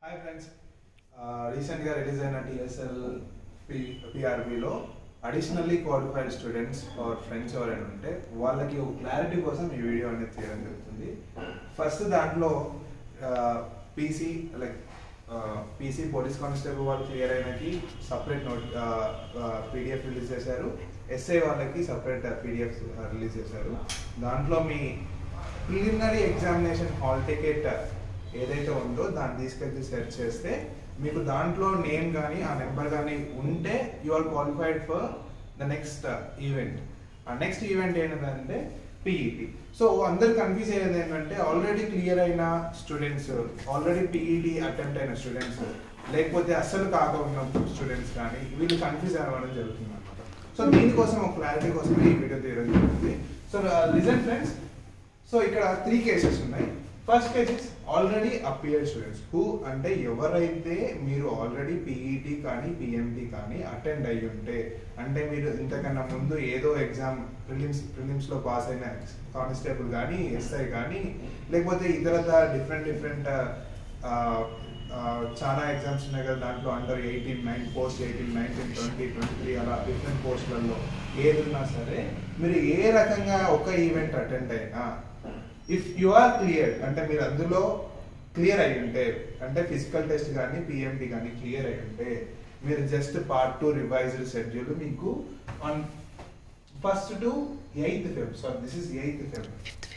hi friends రీసెంట్గా release అయిన TSL P పిఆర్బిలో additionally qualified students are friends ఎవరైనా ఉంటే వాళ్ళకి ఒక క్లారిటీ కోసం ఈ వీడియో అనేది తీయడం జరుగుతుంది ఫస్ట్ దాంట్లో PC like PC police constable వాళ్ళు క్లియర్ అయినకి సపరేట్ నోట్ పీడిఎఫ్ రిలీజ్ చేశారు ఎస్ఐ వాళ్ళకి సపరేట్ పీడిఎఫ్ రిలీజ్ చేశారు దాంట్లో మీ ప్రిలిమినరీ ఎగ్జామినేషన్ హాల్ టికెట్ ఏదైతే ఉందో దాన్ని తీసుకెళ్ళి సెర్చ్ చేస్తే మీకు దాంట్లో నేమ్ కానీ ఆ నెంబర్ కానీ ఉంటే you are qualified for the next event ఆ నెక్స్ట్ ఈవెంట్ ఏంటంటే పిఈటి సో అందరు కన్ఫ్యూజ్ అయ్యేది ఏంటంటే ఆల్రెడీ క్లియర్ అయిన స్టూడెంట్స్ ఆల్రెడీ పిఈటి అటెంప్ట్ అయిన స్టూడెంట్స్ లేకపోతే అస్సలు కాక ఉన్న స్టూడెంట్స్ కానీ వీళ్ళు కన్ఫ్యూజ్ అవ్వడం జరుగుతుంది అనమాట సో దీనికోసం ఒక క్లారిటీ కోసమే ఈ వీడియో తీయడం జరుగుతుంది సో లిజన్ ఫ్రెండ్స్ సో ఇక్కడ త్రీ కేసెస్ ఉన్నాయి first cases already appeared students who అంటే ఎవరైతే మీరు ఆల్రెడీ పీఈటీ కానీ పిఎంటీ కానీ అటెండ్ అయ్యి ఉంటే అంటే మీరు ఇంతకన్నా ముందు ఏదో ఎగ్జామ్ ప్రిలిమ్స్ ప్రిలిమ్స్లో పాస్ అయిన కానిస్టేబుల్ కానీ ఎస్ఐ కానీ లేకపోతే ఇతరత డిఫరెంట్ డిఫరెంట్ చాలా ఎగ్జామ్స్ ఉన్నాయి కదా దాంట్లో under eighteen nine post eighteen nineteen twenty twenty three అలా డిఫరెంట్ పోస్టులలో ఏది ఉన్నా సరే మీరు ఏ రకంగా ఒక ఈవెంట్ అటెండ్ అయినా ఇఫ్ యు ఆర్ క్లియర్ అంటే మీరు అందులో క్లియర్ అయి ఉంటే అంటే ఫిజికల్ టెస్ట్ కానీ పిఎంటీ కానీ క్లియర్ అయి ఉంటే మీరు just part two revised schedule మీకు on first to eighth Feb sorry this is eighth Feb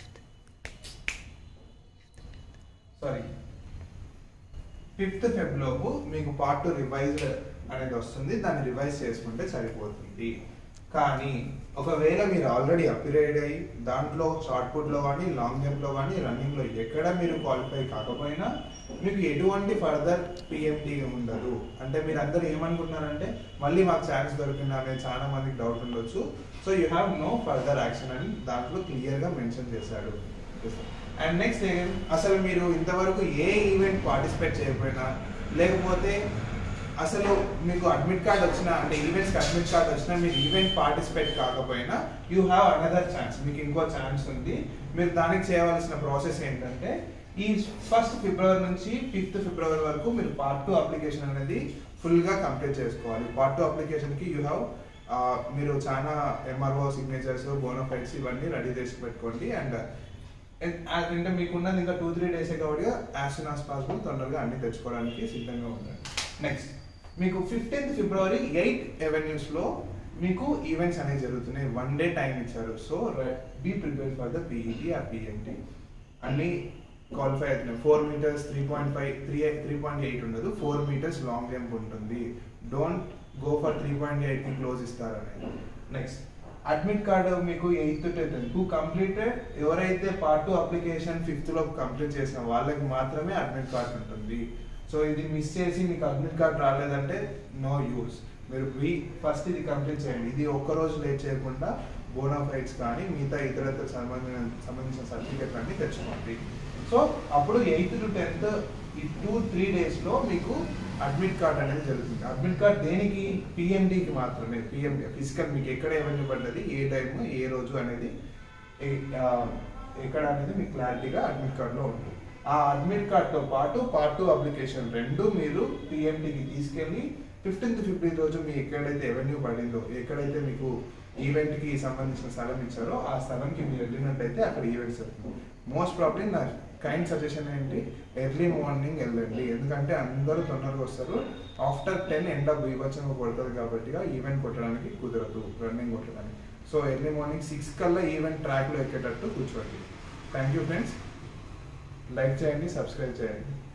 sorry fifth Feb లోపు మీకు పార్ట్ టూ రివైజ్డ్ అనేది వస్తుంది దాన్ని రివైజ్ చేసుకుంటే సరిపోతుంది కానీ ఒకవేళ మీరు ఆల్రెడీ అప్గ్రేడ్ అయ్యి దాంట్లో షార్ట్ పుట్లో కానీ లాంగ్ జంప్లో కానీ రన్నింగ్లో ఎక్కడ మీరు క్వాలిఫై కాకపోయినా మీకు ఎటువంటి ఫర్దర్ పిఎండి ఉండదు అంటే మీరు అందరూ ఏమనుకుంటున్నారంటే మళ్ళీ మాకు ఛాన్స్ దొరికింది అనేది చాలా మందికి డౌట్ ఉండొచ్చు so you have no further action అని దాంట్లో క్లియర్గా మెన్షన్ చేశాడు అండ్ నెక్స్ట్ అసలు మీరు ఇంతవరకు ఏ ఈవెంట్ పార్టిసిపేట్ చేయకపోయినా లేకపోతే అసలు మీకు అడ్మిట్ కార్డ్ వచ్చినా అంటే ఈవెంట్స్కి అడ్మిట్ కార్డ్ వచ్చినా మీరు ఈవెంట్ పార్టిసిపేట్ కాకపోయినా యూ హ్యావ్ అనదర్ ఛాన్స్ మీకు ఇంకో ఛాన్స్ ఉంది మీరు దానికి చేయవలసిన ప్రాసెస్ ఏంటంటే ఈ ఫస్ట్ ఫిబ్రవరి నుంచి ఫిఫ్త్ ఫిబ్రవరి వరకు మీరు పార్ట్ టూ అప్లికేషన్ అనేది ఫుల్గా కంప్లీట్ చేసుకోవాలి పార్ట్ టూ అప్లికేషన్కి యూ హ్యావ్ మీరు చాలా ఎంఆర్ఓ సిగ్నేచర్స్ బోనోఫైట్స్ ఇవన్నీ రెడీ చేసి పెట్టుకోండి అండ్ అంటే మీకున్నది ఇంకా టూ త్రీ డేసే కాబట్టి యాజ్ సూన్ యాజ్ పాసిబుల్ తొందరగా అన్ని తెచ్చుకోవడానికి సిద్ధంగా ఉండండి నెక్స్ట్ మీకు ఫిఫ్టీన్త్ ఫిబ్రవరి ఎయిట్ ఎవెన్యూస్లో మీకు ఈవెంట్స్ అనేవి జరుగుతున్నాయి వన్ డే టైం ఇచ్చారు so be prepare for the PET ఆ పిఎంటీ అన్ని క్వాలిఫై అవుతున్నాయి four metres three point five three three point eight ఉండదు ఫోర్ మీటర్స్ లాంగ్ జంప్ ఉంటుంది don't go for three point ఎయిట్కి క్లోజ్ ఇస్తారని నెక్స్ట్ అడ్మిట్ కార్డు మీకు eighth tenth who completed ఎవరైతే part two application ఫిఫ్త్లో complete చేసిన వాళ్ళకి మాత్రమే అడ్మిట్ కార్డ్ ఉంటుంది సో ఇది మిస్ చేసి మీకు అడ్మిట్ కార్డ్ రాలేదంటే నో యూస్ మీరు వి ఫస్ట్ ఇది కంప్లీట్ చేయండి ఇది ఒక్క రోజు లేట్ చేయకుండా బోనాఫైట్స్ కానీ మిగతా ఇతరత సంబంధించిన సంబంధించిన సర్టిఫికేట్ అన్ని తెచ్చుకోండి సో అప్పుడు ఎయిత్ టు టెన్త్ ఈ టూ త్రీ డేస్లో మీకు అడ్మిట్ కార్డ్ అనేది జరుగుతుంది అడ్మిట్ కార్డ్ దేనికి పిఎండికి మాత్రమే పిఎండి ఫిజికల్ మీకు ఎక్కడ ఎవరిని పడ్డది ఏ టైం ఏ రోజు అనేది ఎక్కడ అనేది మీకు క్లారిటీగా అడ్మిట్ కార్డ్లో ఉంటుంది ఆ అడ్మిట్ కార్డ్తో పాటు పార్ట్ టూ అప్లికేషన్ రెండు మీరు పిఎండికి తీసుకెళ్ళి ఫిఫ్టీన్త్ ఫిఫ్టీన్త్ రోజు మీ ఎక్కడైతే ఎవెన్యూ పడిందో ఎక్కడైతే మీకు ఈవెంట్కి సంబంధించిన స్థలం ఇచ్చారో ఆ స్థలంకి మీరు వెళ్ళినట్టయితే అక్కడ ఈవెంట్స్ జరుగుతుంది మోస్ట్ ప్రాబ్లీ నా కైండ్ సజెషన్ ఏంటి ఎర్లీ మార్నింగ్ వెళ్ళండి ఎందుకంటే అందరూ తొందరగా వస్తారు ఆఫ్టర్ టెన్ ఎండ్ ఆఫ్ వివచనం కొడుతుంది కాబట్టి ఈవెంట్ కొట్టడానికి కుదరదు రన్నింగ్ కొట్టడానికి సో ఎర్లీ మార్నింగ్ సిక్స్ కల్లా ఈవెంట్ ట్రాక్లో ఎక్కేటట్టు కూర్చోండి థ్యాంక్ యూ ఫ్రెండ్స్ లైక్ చేయండి సబ్స్క్రైబ్ చేయండి